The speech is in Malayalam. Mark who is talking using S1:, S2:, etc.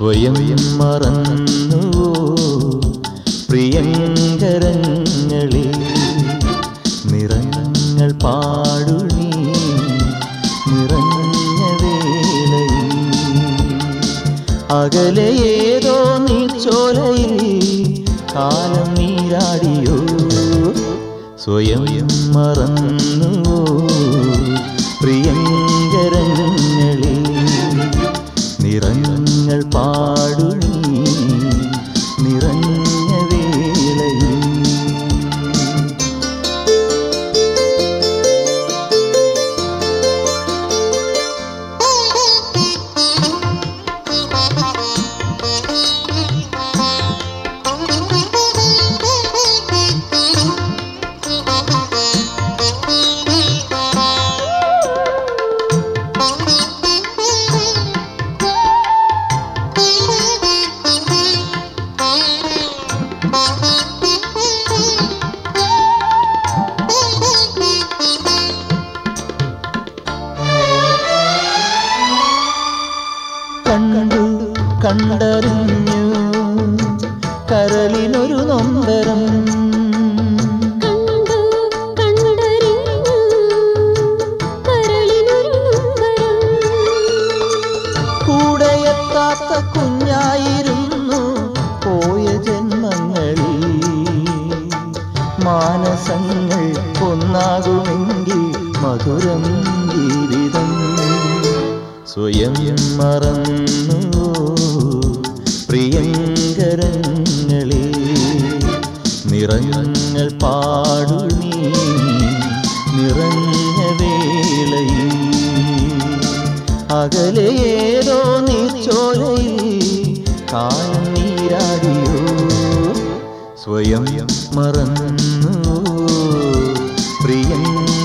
S1: സ്വയം മറന്നു പ്രിയങ്കരങ്ങളിൽ നിറങ്ങൾ പാടു നീ നിറഞ്ഞ വേളയിൽ അകലെ ഏതോ നീ ചോലയിൽ കാലം നീരാടിയോ സ്വയം മറന്നു പ്രിയങ്കരങ്ങളിൽ നിറങ്ങൾ പാടു നീ നിറഞ്ഞ വേളയിൽ കണ്ടു കണ്ടറിഞ്ഞു കരളിനൊരു നൊമ്പരം
S2: കണ്ടു കണ്ടറിഞ്ഞു കരളിനൊരു നൊമ്പരം
S1: കൂടെയെത്താത്ത കുഞ്ഞായിരുന്നു പോയ ജന്മങ്ങളിൽ മാനസങ്ങൾ ഒന്നാകുമെങ്കിൽ മധുരം ജീവിതം സ്വയം മറന്നു പ്രിയങ്കരങ്ങളിൽ നിറങ്ങൾ പാടു നീ നിറഞ്ഞ വേളയിൽ അകലെ ഏതോ നീർച്ചോലയിൽ കാലം നീരാടിയോ സ്വയം മറന്നു പ്രിയങ്ക